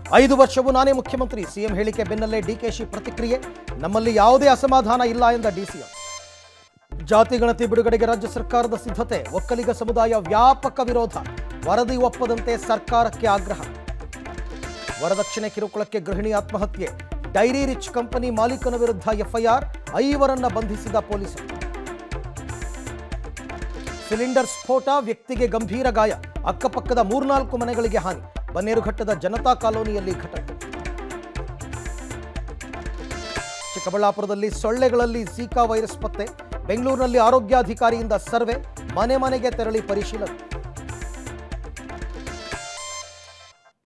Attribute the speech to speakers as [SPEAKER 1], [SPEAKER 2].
[SPEAKER 1] ಐದು ವರ್ಷವೂ ನಾನೇ ಮುಖ್ಯಮಂತ್ರಿ ಸಿಎಂ ಹೇಳಿಕೆ ಬೆನ್ನಲ್ಲೇ ಡಿಕೆಶಿ ಪ್ರತಿಕ್ರಿಯೆ ನಮ್ಮಲ್ಲಿ ಯಾವುದೇ ಅಸಮಾಧಾನ ಇಲ್ಲ ಎಂದ ಡಿಸಿಎಂ ಜಾತಿ ಗಣತಿ ಬಿಡುಗಡೆಗೆ ರಾಜ್ಯ ಸರ್ಕಾರದ ಸಿದ್ಧತೆ ಒಕ್ಕಲಿಗ ಸಮುದಾಯ ವ್ಯಾಪಕ ವಿರೋಧ ವರದಿ ಒಪ್ಪದಂತೆ ಸರ್ಕಾರಕ್ಕೆ ಆಗ್ರಹ ವರದಕ್ಷಿಣೆ ಕಿರುಕುಳಕ್ಕೆ ಗೃಹಿಣಿ ಆತ್ಮಹತ್ಯೆ ಡೈರಿ ರಿಚ್ ಕಂಪನಿ ಮಾಲೀಕನ ವಿರುದ್ಧ ಎಫ್ಐಆರ್ ಐವರನ್ನ ಬಂಧಿಸಿದ ಪೊಲೀಸರು ಸಿಲಿಂಡರ್ ಸ್ಫೋಟ ವ್ಯಕ್ತಿಗೆ ಗಂಭೀರ ಗಾಯ ಅಕ್ಕಪಕ್ಕದ ಮೂರ್ನಾಲ್ಕು ಮನೆಗಳಿಗೆ ಹಾನಿ ಬನ್ನೇರುಘಟ್ಟದ ಜನತಾ ಕಾಲೋನಿಯಲ್ಲಿ ಘಟನೆ ಚಿಕ್ಕಬಳ್ಳಾಪುರದಲ್ಲಿ ಸೊಳ್ಳೆಗಳಲ್ಲಿ ಝೀಕಾ ವೈರಸ್ ಪತ್ತೆ ಬೆಂಗಳೂರಿನಲ್ಲಿ ಆರೋಗ್ಯಾಧಿಕಾರಿಯಿಂದ ಸರ್ವೆ ಮನೆ ಮನೆಗೆ ತೆರಳಿ ಪರಿಶೀಲನೆ